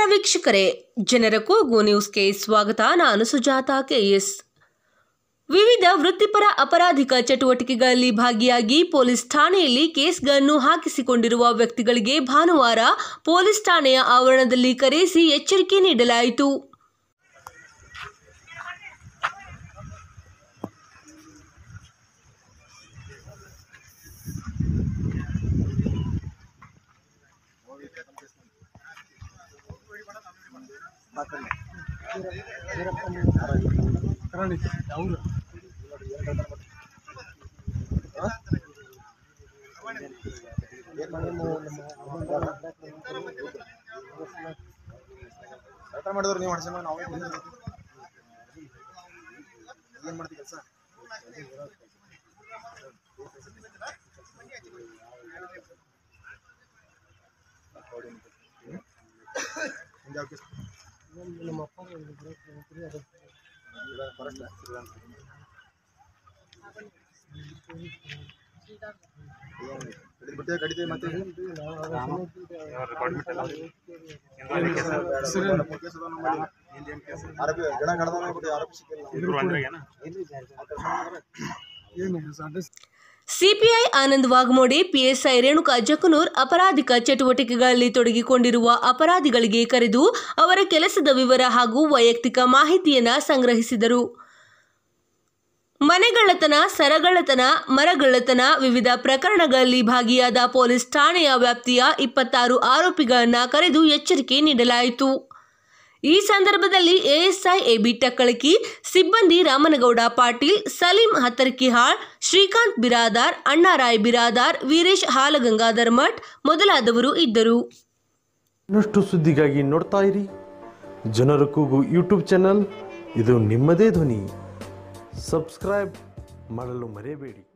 ವೀಕ್ಷಕರೇ ಜನರ ಕೂಗು ನ್ಯೂಸ್ಗೆ ಸ್ವಾಗತ ನಾನು ಸುಜಾತ ಕೆಎಸ್ ವಿವಿಧ ವೃತ್ತಿಪರ ಅಪರಾಧಿಕ ಚಟುವಟಿಕೆಗಳಲ್ಲಿ ಭಾಗಿಯಾಗಿ ಪೊಲೀಸ್ ಠಾಣೆಯಲ್ಲಿ ಕೇಸ್ಗಳನ್ನು ಹಾಕಿಸಿಕೊಂಡಿರುವ ವ್ಯಕ್ತಿಗಳಿಗೆ ಭಾನುವಾರ ಪೊಲೀಸ್ ಠಾಣೆಯ ಆವರಣದಲ್ಲಿ ಕರೆಸಿ ಎಚ್ಚರಿಕೆ ನೀಡಲಾಯಿತು ಕರೆಕ್ಟ್ ಮಾಡಿದ್ರು ನೀವು ಮಾಡ್ಸಮ್ಮ ನಾವು ಏನ್ ಮಾಡ್ತೀವಿ ಕೆಲಸ ಹಿಂದೆ ಯಾವ ಕೇಸ್ ಫಾರೆಸ್ಟ್ ಬಿಟ್ಟೆ ಕಡಿತೀವಿ ಮತ್ತೆ ಆರೋಪಿ ಗಿಡ ಕಡ್ದವನ ಬಿಟ್ಟು ಆರೋಪಿ ಸಿಕ್ಕಿಲ್ಲ ಸಿಪಿಐ ಆನಂದ್ ವಾಘಮೋಡೆ ಪಿಎಸ್ಐ ರೇಣುಕಾ ಜಕನೂರ್ ಅಪರಾಧಿಕ ಚಟುವಟಿಕೆಗಳಲ್ಲಿ ತೊಡಗಿಕೊಂಡಿರುವ ಅಪರಾಧಿಗಳಿಗೆ ಕರೆದು ಅವರ ಕೆಲಸದ ವಿವರ ಹಾಗೂ ವೈಯಕ್ತಿಕ ಮಾಹಿತಿಯನ್ನ ಸಂಗ್ರಹಿಸಿದರು ಮನೆಗಳ್ಳತನ ಸರಗಳ್ಳತನ ಮರಗಳ್ಳತನ ವಿವಿಧ ಪ್ರಕರಣಗಳಲ್ಲಿ ಭಾಗಿಯಾದ ಪೊಲೀಸ್ ಠಾಣೆಯ ವ್ಯಾಪ್ತಿಯ ಇಪ್ಪತ್ತಾರು ಆರೋಪಿಗಳನ್ನ ಕರೆದು ಎಚ್ಚರಿಕೆ ನೀಡಲಾಯಿತು ಈ ಸಂದರ್ಭದಲ್ಲಿ ಎಎಸ್ಐ ಎಬಿ ಟಕ್ಕಳಕಿ ಸಿಬ್ಬಂದಿ ರಾಮನಗೌಡ ಪಾಟೀಲ್ ಸಲೀಂ ಹತ್ತರ್ಕಿಹಾಳ್ ಶ್ರೀಕಾಂತ್ ಬಿರಾದಾರ್ ಅಣ್ಣಾರಾಯ್ ಬಿರಾದಾರ್ ವೀರೇಶ್ ಹಾಲಗಂಗಾಧರ್ ಮಠ್ ಮೊದಲಾದವರು ಇದ್ದರು ಇನ್ನಷ್ಟು ಸುದ್ದಿಗಾಗಿ ನೋಡ್ತಾ ಇರಿ ಜನರ ಕೂಗು ಯೂಟ್ಯೂಬ್ ಚಾನಲ್ ಇದು ನಿಮ್ಮದೇ ಧ್ವನಿ ಸಬ್ಸ್ಕ್ರೈಬ್ ಮಾಡಲು ಮರೆಯಬೇಡಿ